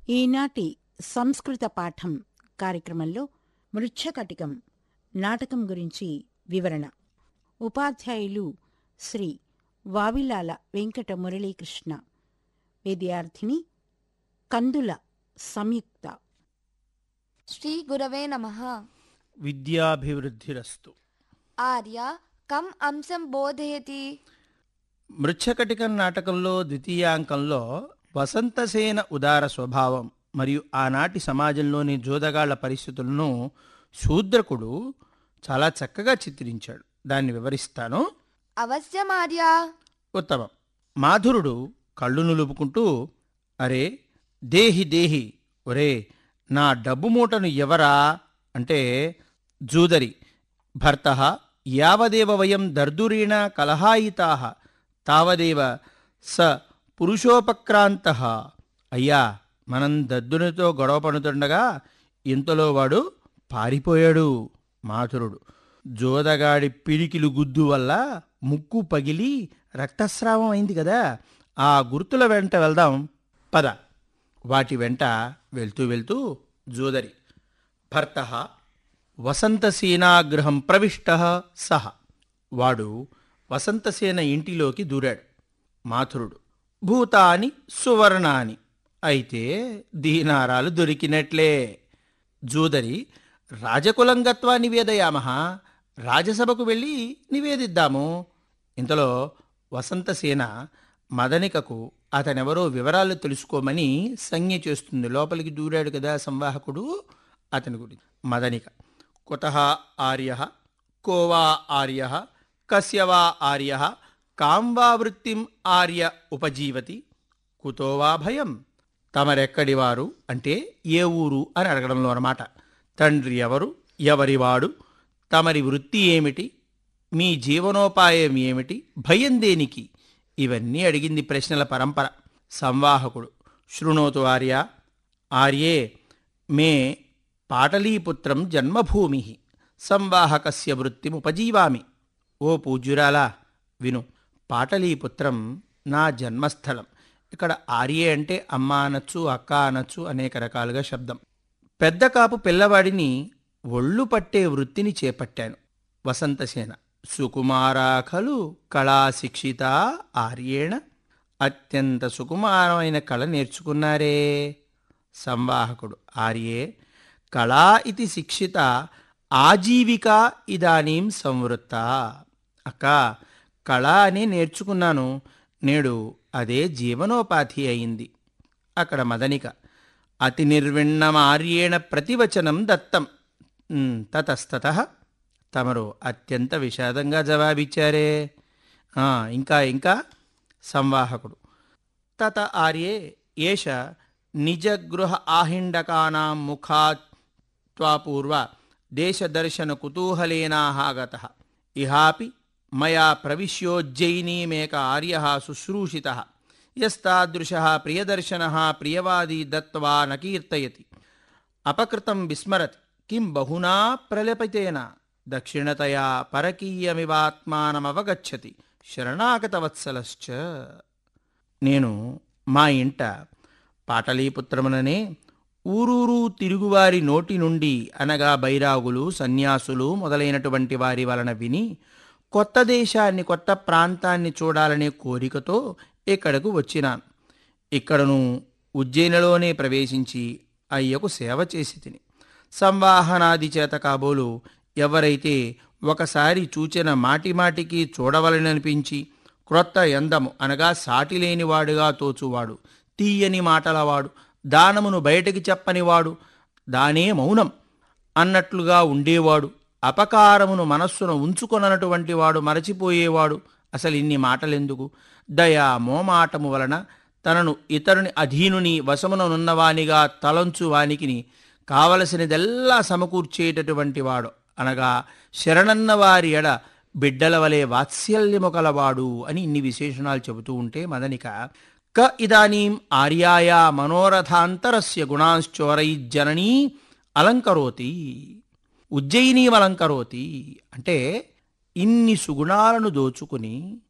ఈనాటి సంస్కృత పాఠం కార్యక్రమంలో మృచ్ఛకటికం నాటకం గురించి వివరణ ఉపాధ్యాయులు శ్రీ వావిలాల వెంకట మురళీకృష్ణ విద్యార్థిని కందుల సంయుక్త శ్రీ గురవే నమ విద్యాభివృద్ధిరస్తు ఆర్య కం అంశం బోధయతి మృచ్ఛకటికం నాటకంలో ద్వితీయాంకంలో వసంతసేన ఉదార స్వభావం మరియు ఆనాటి సమాజంలోని జోదగాళ్ల పరిస్థితులను శూద్రకుడు చాలా చక్కగా చిత్రించాడు దాన్ని వివరిస్తాను అవశ్యం ఆర్య ఉత్తమం మాధురుడు కళ్ళు నులుపుకుంటూ అరే దేహి దేహి ఒరే నా డబ్బు మూటను ఎవరా అంటే జూదరి భర్త యావదేవ వయం దర్దురీణ కలహాయితా తావదేవ స పురుషోపక్రాంత అయ్యా మనం దద్దునితో గొడవ పడుతుండగా ఇంతలో వాడు పారిపోయాడు మాధురుడు జోదగాడి పిడికిలు గుద్దు వల్ల ముక్కు పగిలి రక్తస్రావం అయింది కదా ఆ గుర్తుల వెంట వెళ్దాం పద వాటి వెంట వెళ్తూ వెళ్తూ జోదరి భర్త వసంతసేనాగృహం ప్రవిష్ట సహ వాడు వసంతసేన ఇంటిలోకి దూరాడు మాథురుడు భూతాని సువర్ణాని అయితే దీనారాలు దొరికినట్లే జూదరి రాజకులం గత్వా నివేదయామహ రాజసభకు వెళ్ళి నివేదిద్దాము ఇంతలో వసంతసేన మదనికకు అతనెవరో వివరాలు తెలుసుకోమని సంజ్ఞ చేస్తుంది లోపలికి దూరాడు కదా సంవాహకుడు అతని గురించి మదనిక కుత ఆర్య కోవా ఆర్య కస్యవా ఆర్య కాంవా వృత్తిం ఆర్య ఉపజీవతి కుతో వా భయం తమరెక్కడివారు అంటే ఏ ఊరు అని అడగడంలో అన్నమాట తండ్రి ఎవరు ఎవరివాడు తమరి వృత్తి ఏమిటి మీ జీవనోపాయం ఏమిటి భయం దేనికి ఇవన్నీ అడిగింది ప్రశ్నల పరంపర సంవాహకుడు శృణోతు ఆర్య ఆర్యే మే పాటలీపుత్రం జన్మభూమి సంవాహకస్య వృత్తిముపజీవామి ఓ పూజ్యురాలా విను పాటలీపుత్రం నా జన్మస్థలం ఇక్కడ ఆర్యే అంటే అమ్మ అనొచ్చు అక్క అనొచ్చు అనేక రకాలుగా శబ్దం పెద్ద కాపు పిల్లవాడిని ఒళ్ళు పట్టే వృత్తిని చేపట్టాను వసంతసేన సుకుమారా ఖలు కళాశిక్షిత ఆర్యేణ అత్యంత సుకుమారమైన కళ నేర్చుకున్నారే సంవాహకుడు ఆర్యే కళా ఇది శిక్షిత ఆజీవిక ఇదానీం సంవృత్త అక్క కళ అని నేర్చుకున్నాను నేడు అదే జీవనోపాధి అయింది అక్కడ మదనిక అతి నిర్విణ్ణమార్యేణ ప్రతివచనం దత్తం ఉమ్, తతస్తత తమరు అత్యంత విషాదంగా జవాబిచ్చారే ఆ, ఇంకా ఇంకా సంవాహకుడు తత ఆర్యే ఏష నిజగృహ ఆహిండకానాం ముఖాత్ త్వాపూర్వ దేశదర్శన కుతూహలేనాగత ఇహాపి మయా ప్రవిశ్యోజ్జయినీమేక ఆర్య శుశ్రూషిత యస్తాదృశ ప్రియదర్శన ప్రియవాదీ దత్వా నకీర్తయతి అపకృతం విస్మరతి కిం బహునా ప్రలపితేన దక్షిణతయా పరకీయమివాత్మానమవగచ్చతి శరణాగతవత్సలశ్చ నేను మా ఇంట పాటలీపుత్రముననే ఊరూరు తిరుగువారి నోటి నుండి అనగా బైరాగులు సన్యాసులు మొదలైనటువంటి వారి వలన విని కొత్త దేశాన్ని కొత్త ప్రాంతాన్ని చూడాలనే కోరికతో ఇక్కడకు వచ్చినాను ఇక్కడను ఉజ్జయినిలోనే ప్రవేశించి అయ్యకు సేవ చేసి తిని సంవాహనాది చేత కాబోలు ఎవరైతే ఒకసారి చూచిన మాటిమాటికి చూడవలననిపించి క్రొత్త ఎందము అనగా సాటిలేనివాడుగా తోచువాడు తీయని మాటలవాడు దానమును బయటికి చెప్పనివాడు దానే మౌనం అన్నట్లుగా ఉండేవాడు అపకారమును మనస్సును ఉంచుకొననటువంటి వాడు మరచిపోయేవాడు అసలు ఇన్ని మాటలెందుకు దయా మోమాటము వలన తనను ఇతరుని అధీనుని వశముననున్నవానిగా తలంచు వానికిని కావలసినదెల్లా సమకూర్చేటటువంటి వాడు అనగా శరణన్న వారి ఎడ బిడ్డల వలె వాత్సల్యము కలవాడు అని ఇన్ని విశేషణాలు చెబుతూ ఉంటే మదనిక క ఇదానీం ఆర్యాయా మనోరథాంతరస్య గుణాశ్చోరైజ్జననీ అలంకరోతి ఉజ్జయినీం అలంకరోతి అంటే ఇన్ని సుగుణాలను దోచుకుని